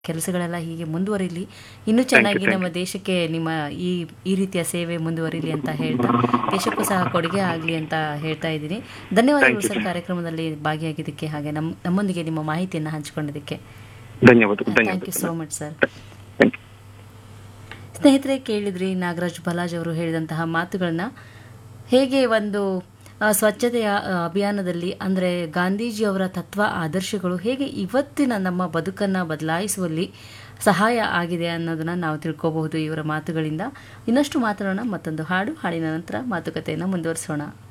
ಕೆಲಸಗಳೆಲ್ಲ ಹೀಗೆ ಮುಂದುವರಿಲಿ ಇನ್ನೂ ಚೆನ್ನಾಗಿ ನಮ್ಮ ದೇಶಕ್ಕೆ ನಿಮ್ಮ ಈ ಈ ರೀತಿಯ ಸೇವೆ ಮುಂದುವರಿಲಿ ಅಂತ ಹೇಳ್ತಾ ದೇಶಕ್ಕೂ ಸಹ ಕೊಡುಗೆ ಆಗಲಿ ಅಂತ ಹೇಳ್ತಾ ಇದ್ದೀನಿ ಧನ್ಯವಾದಗಳು ಸರ್ ಕಾರ್ಯಕ್ರಮದಲ್ಲಿ ಭಾಗಿಯಾಗಿದ್ದಕ್ಕೆ ಹಾಗೆ ನಮ್ಮ ನಮ್ಮೊಂದಿಗೆ ನಿಮ್ಮ ಮಾಹಿತಿಯನ್ನು ಹಂಚಿಕೊಂಡಿದ್ದಕ್ಕೆ ಧನ್ಯವಾದಗಳು ಥ್ಯಾಂಕ್ ಯು ಸೋ ಧನ್ಯವಾದಗಳು ಮಚ್ ಸರ್ Thank you. ಸ್ನೇಹಿತರೆ ಕೇಳಿದ್ರಿ ನಾಗರಾಜ್ ಬಲಾಜ್ ಅವರು ಹೇಳಿದಂತಹ ಮಾತುಗಳನ್ನ ಹೇಗೆ ಒಂದು ಆ, ಸ್ವಚ್ಛತೆಯ ಆ, ಅಭಿಯಾನದಲ್ಲಿ ಅಂದರೆ ಗಾಂಧೀಜಿಯವರ ತತ್ವ ಆದರ್ಶಗಳು ಹೇಗೆ ಇವತ್ತಿನ ನಮ್ಮ ಬದುಕನ್ನು ಬದಲಾಯಿಸುವಲ್ಲಿ ಸಹಾಯ ಆಗಿದೆ ಅನ್ನೋದನ್ನ ನಾವು ತಿಳ್ಕೋಬಹುದು ಇವರ ಮಾತುಗಳಿಂದ ಇನ್ನಷ್ಟು ಮಾತಾಡೋಣ ಮತ್ತೊಂದು ಹಾಡು ಹಾಡಿನ ನಂತರ ಮಾತುಕತೆಯನ್ನು ಮುಂದುವರಿಸೋಣ